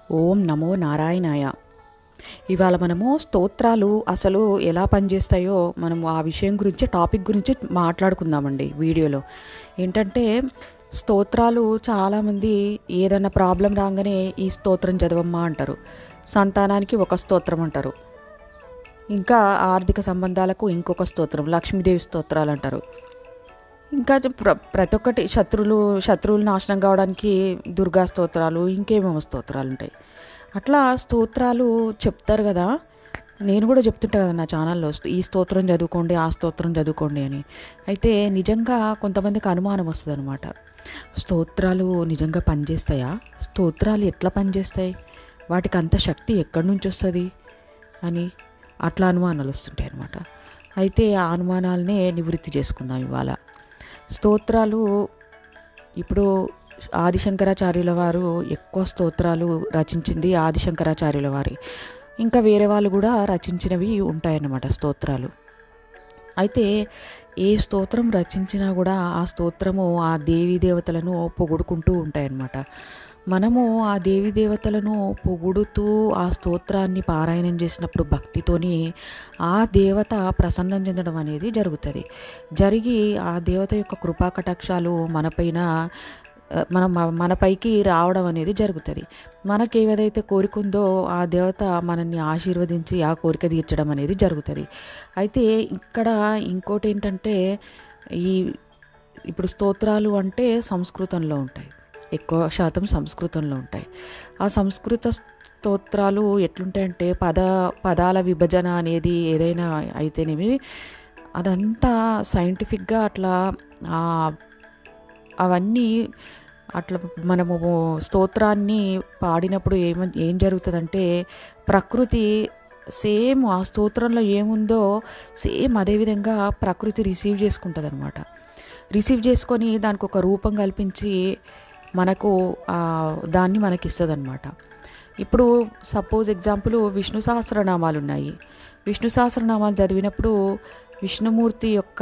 ఓం నమో నారాయణాయ ఇవాళ మనము స్తోత్రాలు అసలు ఎలా పనిచేస్తాయో మనం ఆ విషయం గురించి టాపిక్ గురించి మాట్లాడుకుందామండి వీడియోలో ఏంటంటే స్తోత్రాలు చాలామంది ఏదైనా ప్రాబ్లం రాగానే ఈ స్తోత్రం చదవమ్మా అంటారు సంతానానికి ఒక స్తోత్రం అంటారు ఇంకా ఆర్థిక సంబంధాలకు ఇంకొక స్తోత్రం లక్ష్మీదేవి స్తోత్రాలు అంటారు ఇంకా చె- ప్ర ప్రతి ఒక్కటి శత్రువులు శత్రువులు నాశనం కావడానికి దుర్గా స్తోత్రాలు ఇంకేమేమో స్తోత్రాలు ఉంటాయి అట్లా స్తోత్రాలు చెప్తారు కదా నేను కూడా చెప్తుంటా కదా నా ఛానల్లో ఈ స్తోత్రం చదువుకోండి ఆ స్తోత్రం చదువుకోండి అని అయితే నిజంగా కొంతమందికి అనుమానం వస్తుంది అనమాట స్తోత్రాలు నిజంగా పనిచేస్తాయా స్తోత్రాలు ఎట్లా పనిచేస్తాయి వాటికి అంత శక్తి ఎక్కడి నుంచి వస్తుంది అని అట్లా అనుమానాలు వస్తుంటాయి అనమాట అయితే ఆ అనుమానాలనే నివృత్తి చేసుకుందాం ఇవాళ స్తోత్రాలు ఇప్పుడు ఆదిశంకరాచార్యుల వారు ఎక్కువ స్తోత్రాలు రచించింది ఆదిశంకరాచార్యుల వారి ఇంకా వేరే వాళ్ళు కూడా రచించినవి ఉంటాయన్నమాట స్తోత్రాలు అయితే ఏ స్తోత్రం రచించినా కూడా ఆ స్తోత్రము ఆ దేవీ దేవతలను పొగుడుకుంటూ ఉంటాయన్నమాట మనము ఆ దేవీ దేవతలను పొగుడుతూ ఆ స్తోత్రాన్ని పారాయణం చేసినప్పుడు భక్తితోని ఆ దేవత ప్రసన్నం చెందడం అనేది జరుగుతుంది జరిగి ఆ దేవత యొక్క కృపా కటాక్షాలు మనపైన ఆ, మన మ- మనపైకి రావడం అనేది జరుగుతుంది మనకి ఏదైతే కోరిక ఉందో ఆ దేవత మనల్ని ఆశీర్వదించి ఆ కోరిక తీర్చడం అనేది జరుగుతుంది అయితే ఇక్కడ ఇంకోటి ఏంటంటే ఈ ఇప్పుడు స్తోత్రాలు అంటే సంస్కృతంలో ఉంటాయి ఎక్కువ శాతం సంస్కృతంలో ఉంటాయి ఆ సంస్కృత స్తోత్రాలు ఎట్లుంటాయంటే పద పదాల విభజన అనేది ఏదైనా అయితేనేమి అదంతా సైంటిఫిక్గా అట్లా ఆ అవన్నీ అట్లా మనము స్తోత్రాన్ని పాడినప్పుడు ఏమ ఏం జరుగుతుందంటే ప్రకృతి సేమ్ ఆ స్తోత్రంలో ఏముందో సేమ్ అదేవిధంగా ప్రకృతి రిసీవ్ చేసుకుంటుంది అనమాట రిసీవ్ చేసుకొని దానికి ఒక రూపం కల్పించి మనకు ఆ, దాన్ని మనకి ఇస్తుంది అనమాట ఇప్పుడు సపోజ్ ఎగ్జాంపుల్ విష్ణు సహస్రనామాలు ఉన్నాయి విష్ణు సహస్రనామాలు చదివినప్పుడు విష్ణుమూర్తి యొక్క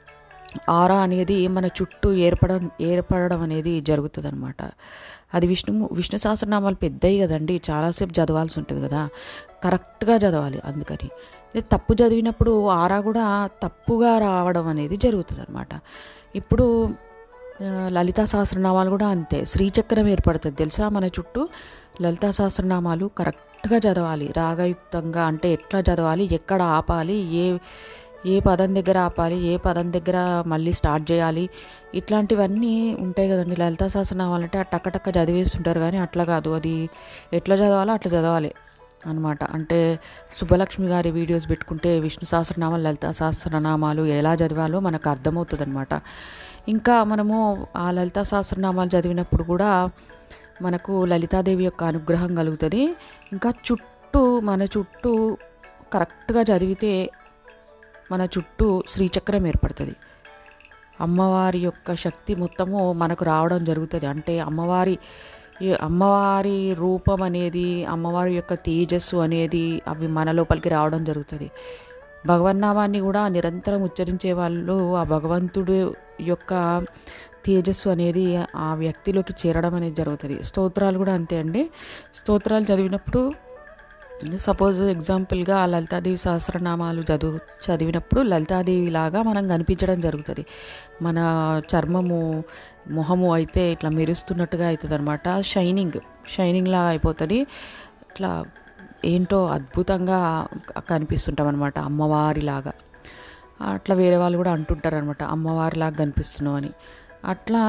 ఆరా అనేది మన చుట్టూ ఏర్పడడం ఏర్పడడం అనేది జరుగుతుంది అనమాట అది విష్ణు విష్ణు సహస్రనామాలు పెద్దవి కదండి చాలాసేపు చదవాల్సి ఉంటుంది కదా కరెక్ట్గా చదవాలి అందుకని ఇది తప్పు చదివినప్పుడు ఆరా కూడా తప్పుగా రావడం అనేది జరుగుతుంది అనమాట ఇప్పుడు ఆ, లలితా సహస్రనామాలు కూడా అంతే శ్రీచక్రం ఏర్పడుతుంది తెలుసా మన చుట్టూ లలితా సహస్రనామాలు కరెక్ట్గా చదవాలి రాగయుక్తంగా అంటే ఎట్లా చదవాలి ఎక్కడ ఆపాలి ఏ ఏ పదం దగ్గర ఆపాలి ఏ పదం దగ్గర మళ్ళీ స్టార్ట్ చేయాలి ఇట్లాంటివన్నీ ఉంటాయి కదండి లలితా సహస్రనామాలు అంటే ఆ టక్క టక్క చదివేస్తుంటారు కానీ అట్లా కాదు అది ఎట్లా చదవాలో అట్లా చదవాలి అనమాట అంటే సుబ్బలక్ష్మి గారి వీడియోస్ పెట్టుకుంటే విష్ణు సహస్రనామాలు లలిత సహస్రనామాలు ఎలా చదివాలో మనకు అర్థమవుతుంది అనమాట ఇంకా మనము ఆ లలిత సహస్రనామాలు చదివినప్పుడు కూడా మనకు లలితాదేవి యొక్క అనుగ్రహం కలుగుతుంది ఇంకా చుట్టూ మన చుట్టూ కరెక్ట్గా చదివితే మన చుట్టూ శ్రీచక్రం ఏర్పడుతుంది అమ్మవారి యొక్క శక్తి మొత్తము మనకు రావడం జరుగుతుంది అంటే అమ్మవారి ఈ అమ్మవారి రూపం అనేది అమ్మవారి యొక్క తేజస్సు అనేది అవి మన లోపలికి రావడం జరుగుతుంది భగవన్నామాన్ని కూడా నిరంతరం ఉచ్చరించే వాళ్ళు ఆ భగవంతుడు యొక్క తేజస్సు అనేది ఆ వ్యక్తిలోకి చేరడం అనేది జరుగుతుంది స్తోత్రాలు కూడా అంతే అండి స్తోత్రాలు చదివినప్పుడు సపోజ్ ఎగ్జాంపుల్గా ఆ లలితాదేవి సహస్రనామాలు చదువు చదివినప్పుడు లలితాదేవి లాగా మనం కనిపించడం జరుగుతుంది మన చర్మము మొహము అయితే ఇట్లా మెరుస్తున్నట్టుగా అవుతుంది అనమాట షైనింగ్ షైనింగ్ లాగా అయిపోతుంది ఇట్లా ఏంటో అద్భుతంగా కనిపిస్తుంటాం అనమాట అమ్మవారిలాగా అట్లా వేరే వాళ్ళు కూడా అంటుంటారు అనమాట అమ్మవారిలాగా కనిపిస్తున్నావు అని అట్లా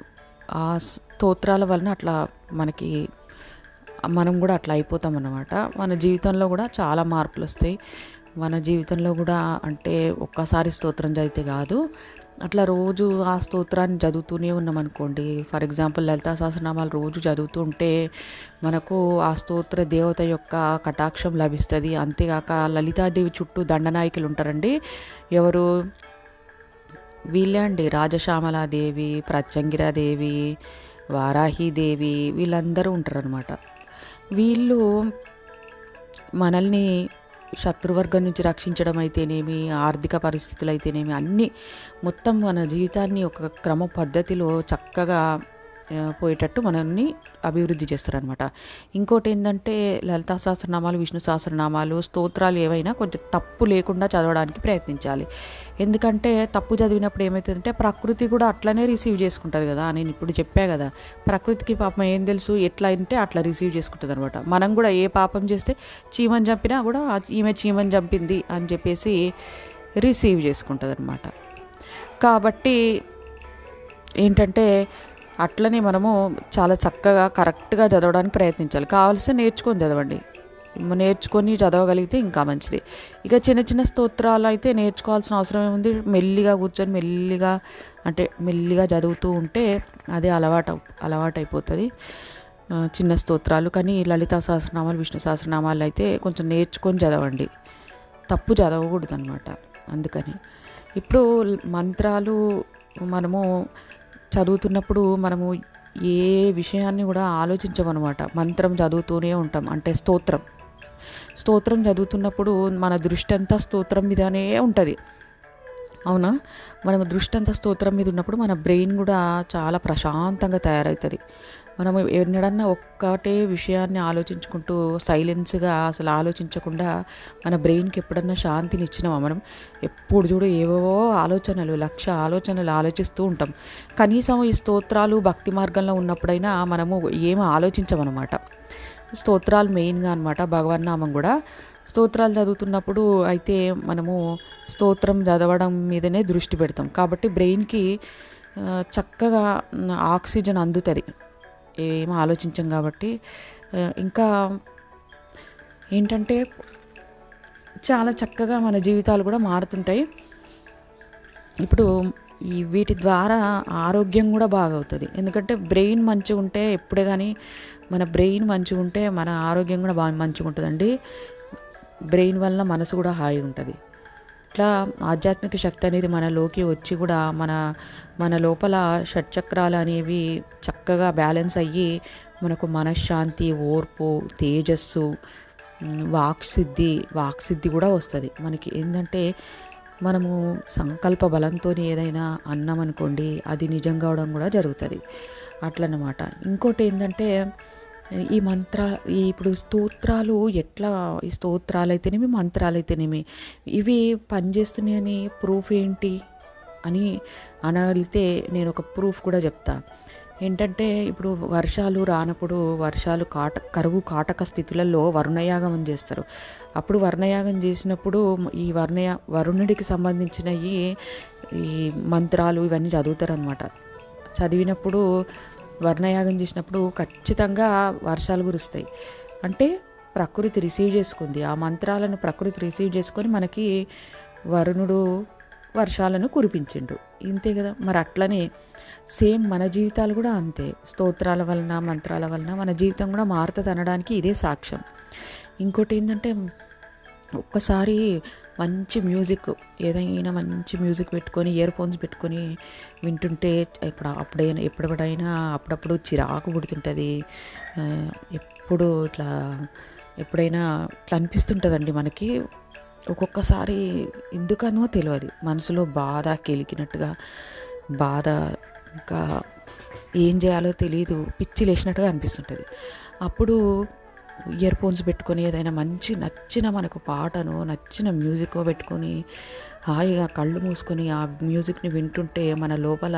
ఆ స్తోత్రాల వలన అట్లా మనకి మనం కూడా అట్లా అయిపోతాం అన్నమాట మన జీవితంలో కూడా చాలా మార్పులు వస్తాయి మన జీవితంలో కూడా అంటే ఒక్కసారి స్తోత్రం చదివితే కాదు అట్లా రోజు ఆ స్తోత్రాన్ని చదువుతూనే ఉన్నాం అనుకోండి ఫర్ ఎగ్జాంపుల్ లలితా సహస్రనామాలు రోజు చదువుతూ ఉంటే మనకు ఆ స్తోత్ర దేవత యొక్క కటాక్షం లభిస్తుంది అంతేగాక లలితాదేవి చుట్టూ దండనాయకులు ఉంటారండి ఎవరు వీళ్ళే అండి రాజశ్యామలాదేవి ప్రత్యంగిరాదేవి వారాహిదేవి వీళ్ళందరూ ఉంటారనమాట వీళ్ళు మనల్ని శత్రువర్గం నుంచి రక్షించడం అయితేనేమి ఆర్థిక పరిస్థితులు అయితేనేమి అన్నీ మొత్తం మన జీవితాన్ని ఒక క్రమ పద్ధతిలో చక్కగా ఆ, పోయేటట్టు మనల్ని అభివృద్ధి చేస్తారనమాట ఇంకోటి ఏంటంటే లలితా సహస్రనామాలు విష్ణు సహస్రనామాలు స్తోత్రాలు ఏవైనా కొంచెం తప్పు లేకుండా చదవడానికి ప్రయత్నించాలి ఎందుకంటే తప్పు చదివినప్పుడు ఏమవుతుందంటే ప్రకృతి కూడా అట్లనే రిసీవ్ చేసుకుంటుంది కదా నేను ఇప్పుడు చెప్పా కదా ప్రకృతికి పాపం ఏం తెలుసు ఎట్లా అంటే అట్లా రిసీవ్ చేసుకుంటుంది అనమాట మనం కూడా ఏ పాపం చేస్తే చీమని చంపినా కూడా ఈమె చీమని చంపింది అని చెప్పేసి రిసీవ్ చేసుకుంటుంది అనమాట కాబట్టి ఏంటంటే అట్లనే మనము చాలా చక్కగా కరెక్ట్గా చదవడానికి ప్రయత్నించాలి కావాల్సిన నేర్చుకొని చదవండి నేర్చుకొని చదవగలిగితే ఇంకా మంచిది ఇక చిన్న చిన్న స్తోత్రాలు అయితే నేర్చుకోవాల్సిన అవసరం ఏముంది మెల్లిగా కూర్చొని మెల్లిగా అంటే మెల్లిగా చదువుతూ ఉంటే అదే అలవాటు అలవాటు అయిపోతుంది ఆ, చిన్న స్తోత్రాలు కానీ లలితా సహస్రనామాలు విష్ణు సహస్రనామాలు అయితే కొంచెం నేర్చుకొని చదవండి తప్పు చదవకూడదు అనమాట అందుకని ఇప్పుడు మంత్రాలు మనము చదువుతున్నప్పుడు మనము ఏ విషయాన్ని కూడా ఆలోచించమన్నమాట మంత్రం చదువుతూనే ఉంటాం అంటే స్తోత్రం స్తోత్రం చదువుతున్నప్పుడు మన దృష్టి అంతా స్తోత్రం మీదనే ఉంటుంది అవునా మన దృష్టి అంతా స్తోత్రం మీద ఉన్నప్పుడు మన బ్రెయిన్ కూడా చాలా ప్రశాంతంగా తయారవుతుంది మనం ఎన్నడన్నా ఒక్కటే విషయాన్ని ఆలోచించుకుంటూ సైలెన్స్గా అసలు ఆలోచించకుండా మన బ్రెయిన్కి ఎప్పుడన్నా శాంతిని ఇచ్చినామా మనం ఎప్పుడు చూడు ఏవేవో ఆలోచనలు లక్ష ఆలోచనలు ఆలోచిస్తూ ఉంటాం కనీసం ఈ స్తోత్రాలు భక్తి మార్గంలో ఉన్నప్పుడైనా మనము ఏమి ఆలోచించమన్నమాట స్తోత్రాలు మెయిన్గా అనమాట భగవన్నామం కూడా స్తోత్రాలు చదువుతున్నప్పుడు అయితే మనము స్తోత్రం చదవడం మీదనే దృష్టి పెడతాం కాబట్టి బ్రెయిన్కి ఆ, చక్కగా మ్, ఆక్సిజన్ అందుతుంది ఏం ఆలోచించం కాబట్టి ఆ, ఇంకా ఏంటంటే చాలా చక్కగా మన జీవితాలు కూడా మారుతుంటాయి ఇప్పుడు ఈ వీటి ద్వారా ఆరోగ్యం కూడా బాగవుతుంది ఎందుకంటే బ్రెయిన్ మంచిగా ఉంటే ఎప్పుడే కానీ మన బ్రెయిన్ మంచిగా ఉంటే మన ఆరోగ్యం కూడా బాగా మంచిగా ఉంటుందండి బ్రెయిన్ వల్ల మనసు కూడా హాయిగా ఉంటుంది ఇట్లా ఆధ్యాత్మిక శక్తి అనేది మనలోకి వచ్చి కూడా మన మన లోపల షట్చక్రాలు అనేవి చక్కగా బ్యాలెన్స్ అయ్యి మనకు మనశ్శాంతి ఓర్పు తేజస్సు ఉమ్, వాక్సిద్ధి వాక్సిద్ధి కూడా వస్తుంది మనకి ఏంటంటే మనము సంకల్ప బలంతో ఏదైనా అన్నం అనుకోండి అది నిజం కావడం కూడా జరుగుతుంది అట్లనమాట ఇంకోటి ఏంటంటే ఈ మంత్ర ఈ ఇప్పుడు స్తోత్రాలు ఎట్లా ఈ స్తోత్రాలు అయితేనేమి మంత్రాలు అయితేనేమి ఇవి పనిచేస్తున్నాయని ప్రూఫ్ ఏంటి అని అనగలిగితే నేను ఒక ప్రూఫ్ కూడా చెప్తా ఏంటంటే ఇప్పుడు వర్షాలు రానప్పుడు వర్షాలు కాట కరువు కాటక స్థితులలో వరుణయాగం చేస్తారు అప్పుడు వర్ణయాగం చేసినప్పుడు ఈ వర్ణయ వరుణుడికి సంబంధించిన ఈ ఈ మంత్రాలు ఇవన్నీ చదువుతారనమాట చదివినప్పుడు వర్ణయాగం చేసినప్పుడు ఖచ్చితంగా వర్షాలు కురుస్తాయి అంటే ప్రకృతి రిసీవ్ చేసుకుంది ఆ మంత్రాలను ప్రకృతి రిసీవ్ చేసుకొని మనకి వరుణుడు వర్షాలను కురిపించిండు ఇంతే కదా మరి అట్లనే సేమ్ మన జీవితాలు కూడా అంతే స్తోత్రాల వలన మంత్రాల వలన మన జీవితం కూడా మారుతుంది అనడానికి ఇదే సాక్ష్యం ఇంకోటి ఏంటంటే ఒక్కసారి మంచి మ్యూజిక్ ఏదైనా మంచి మ్యూజిక్ పెట్టుకొని ఇయర్ ఫోన్స్ పెట్టుకొని వింటుంటే ఇప్పుడు అప్పుడైనా ఎప్పుడైనా అప్పుడప్పుడు చిరాకు పుడుతుంటుంది ఆ, ఎప్పుడు ఇట్లా ఎప్పుడైనా ఇట్లా అనిపిస్తుంటుందండి మనకి ఒక్కొక్కసారి ఎందుకనో తెలియదు మనసులో బాధ కెలికినట్టుగా బాధ ఇంకా ఏం చేయాలో తెలియదు పిచ్చి లేచినట్టుగా అనిపిస్తుంటుంది అప్పుడు ఇయర్ ఫోన్స్ పెట్టుకొని ఏదైనా మంచి నచ్చిన మనకు పాటను నచ్చిన మ్యూజిక్ పెట్టుకొని హాయిగా కళ్ళు మూసుకొని ఆ మ్యూజిక్ని వింటుంటే మన లోపల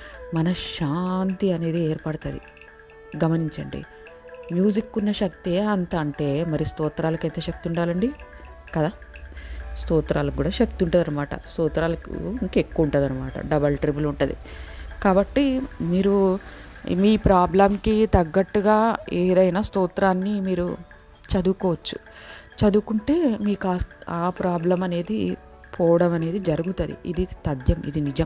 మనశ్శాంతి అనేది ఏర్పడుతుంది గమనించండి మ్యూజిక్ ఉన్న శక్తే అంత అంటే మరి స్తోత్రాలకు ఎంత శక్తి ఉండాలండి కదా స్తోత్రాలకు కూడా శక్తి ఉంటుంది అనమాట స్తోత్రాలకు ఇంకెక్కువ ఉంటుంది అనమాట డబల్ ట్రిపుల్ ఉంటుంది కాబట్టి మీరు మీ ప్రాబ్లంకి తగ్గట్టుగా ఏదైనా స్తోత్రాన్ని మీరు చదువుకోవచ్చు చదువుకుంటే మీకు ఆ ఆ ప్రాబ్లం అనేది పోవడం అనేది జరుగుతుంది ఇది తథ్యం ఇది నిజం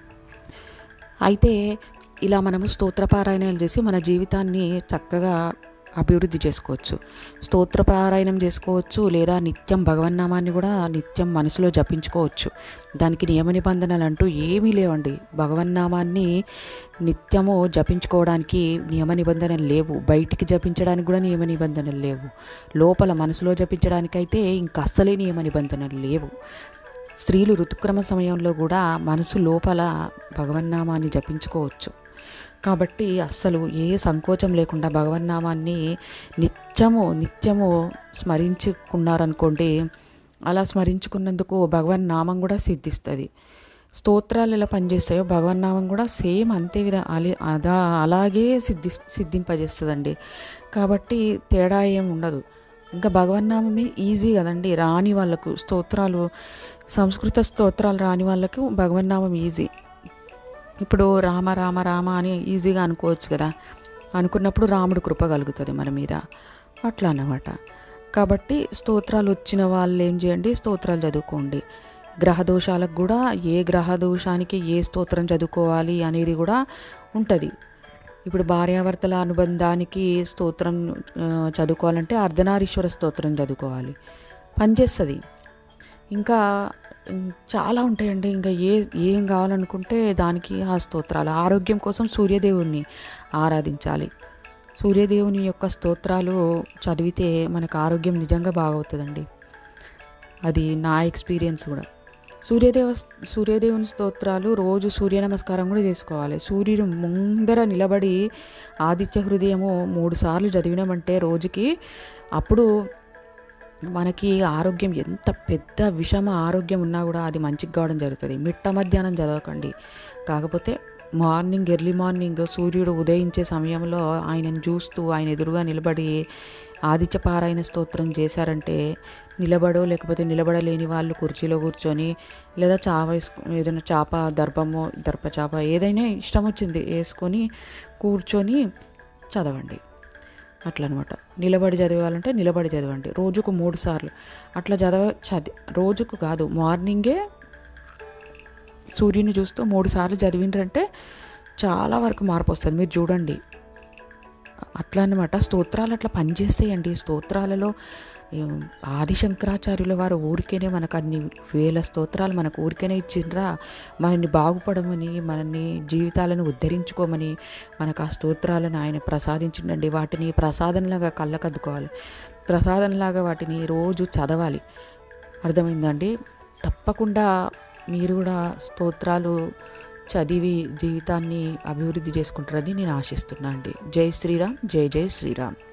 అయితే ఇలా మనము స్తోత్రపారాయణాలు చేసి మన జీవితాన్ని చక్కగా అభివృద్ధి చేసుకోవచ్చు స్తోత్ర పారాయణం చేసుకోవచ్చు లేదా నిత్యం భగవన్నామాన్ని కూడా నిత్యం మనసులో జపించుకోవచ్చు దానికి నియమ నిబంధనలు అంటూ ఏమీ లేవండి భగవన్నామాన్ని నిత్యము జపించుకోవడానికి నియమ నిబంధనలు లేవు బయటికి జపించడానికి కూడా నియమ నిబంధనలు లేవు లోపల మనసులో జపించడానికైతే ఇంకా అస్సలే నియమ నిబంధనలు లేవు స్త్రీలు ఋతుక్రమ సమయంలో కూడా మనసు లోపల భగవన్నామాన్ని జపించుకోవచ్చు కాబట్టి అస్సలు ఏ సంకోచం లేకుండా భగవన్నామాన్ని నిత్యము నిత్యము స్మరించుకున్నారనుకోండి అలా స్మరించుకున్నందుకు భగవన్ నామం కూడా సిద్ధిస్తుంది స్తోత్రాలు ఎలా పనిచేస్తాయో భగవన్నామం కూడా సేమ్ అంతే విధ అలే అదా అలాగే సిద్ధి సిద్ధింపజేస్తుందండి కాబట్టి తేడా ఏం ఉండదు ఇంకా భగవన్నామమే ఈజీ కదండి రాని వాళ్ళకు స్తోత్రాలు సంస్కృత స్తోత్రాలు రాని వాళ్ళకు భగవన్నామం ఈజీ ఇప్పుడు రామ రామ రామ అని ఈజీగా అనుకోవచ్చు కదా అనుకున్నప్పుడు రాముడు కృప కలుగుతుంది మన మీద అట్లా అన్నమాట కాబట్టి స్తోత్రాలు వచ్చిన వాళ్ళు ఏం చేయండి స్తోత్రాలు చదువుకోండి గ్రహ దోషాలకు కూడా ఏ గ్రహ దోషానికి ఏ స్తోత్రం చదువుకోవాలి అనేది కూడా ఉంటుంది ఇప్పుడు భార్యాభర్తల అనుబంధానికి స్తోత్రం ఆ, చదువుకోవాలంటే అర్ధనారీశ్వర స్తోత్రం చదువుకోవాలి పనిచేస్తుంది ఇంకా ఉమ్, చాలా ఉంటాయండి ఇంకా ఏ ఏం కావాలనుకుంటే దానికి ఆ స్తోత్రాలు ఆరోగ్యం కోసం సూర్యదేవుణ్ణి ఆరాధించాలి సూర్యదేవుని యొక్క స్తోత్రాలు చదివితే మనకు ఆరోగ్యం నిజంగా బాగవుతుందండి అది నా ఎక్స్పీరియన్స్ కూడా సూర్యదేవ సూర్యదేవుని స్తోత్రాలు రోజు సూర్య నమస్కారం కూడా చేసుకోవాలి సూర్యుడు ముందర నిలబడి ఆదిత్య హృదయము మూడు సార్లు చదివినామంటే రోజుకి అప్పుడు మనకి ఆరోగ్యం ఎంత పెద్ద విషమ ఆరోగ్యం ఉన్నా కూడా అది మంచిగా కావడం జరుగుతుంది మిట్ట మధ్యాహ్నం చదవకండి కాకపోతే మార్నింగ్ ఎర్లీ మార్నింగ్ సూర్యుడు ఉదయించే సమయంలో ఆయనను చూస్తూ ఆయన ఎదురుగా నిలబడి ఆదిత్య పారాయణ స్తోత్రం చేశారంటే నిలబడో లేకపోతే నిలబడలేని వాళ్ళు కుర్చీలో కూర్చొని లేదా చాప వేసుకు ఏదైనా చాప దర్భమో దర్భ చాప ఏదైనా ఇష్టం వచ్చింది వేసుకొని కూర్చొని చదవండి అట్లా అనమాట నిలబడి చదవాలంటే నిలబడి చదవండి రోజుకు మూడు సార్లు అట్లా చదవ చది రోజుకు కాదు మార్నింగే సూర్యుని చూస్తూ మూడు సార్లు చదివిండ్రంటే చాలా వరకు మార్పు వస్తుంది మీరు చూడండి అట్లా అనమాట స్తోత్రాలు అట్లా పనిచేస్తాయండి స్తోత్రాలలో ఏం, ఆదిశంకరాచార్యుల వారు ఊరికేనే మనకు అన్ని వేల స్తోత్రాలు మనకు ఊరికేనే ఇచ్చిండ్రా మనల్ని బాగుపడమని మనల్ని జీవితాలను ఉద్ధరించుకోమని మనకు ఆ స్తోత్రాలను ఆయన ప్రసాదించిండండి వాటిని ప్రసాదంలాగా కళ్ళకద్దుకోవాలి ప్రసాదంలాగా వాటిని రోజు చదవాలి అర్థమైందండి తప్పకుండా మీరు కూడా స్తోత్రాలు చదివి జీవితాన్ని అభివృద్ధి చేసుకుంటారని నేను ఆశిస్తున్నాను అండి జై శ్రీరామ్ జై జై శ్రీరామ్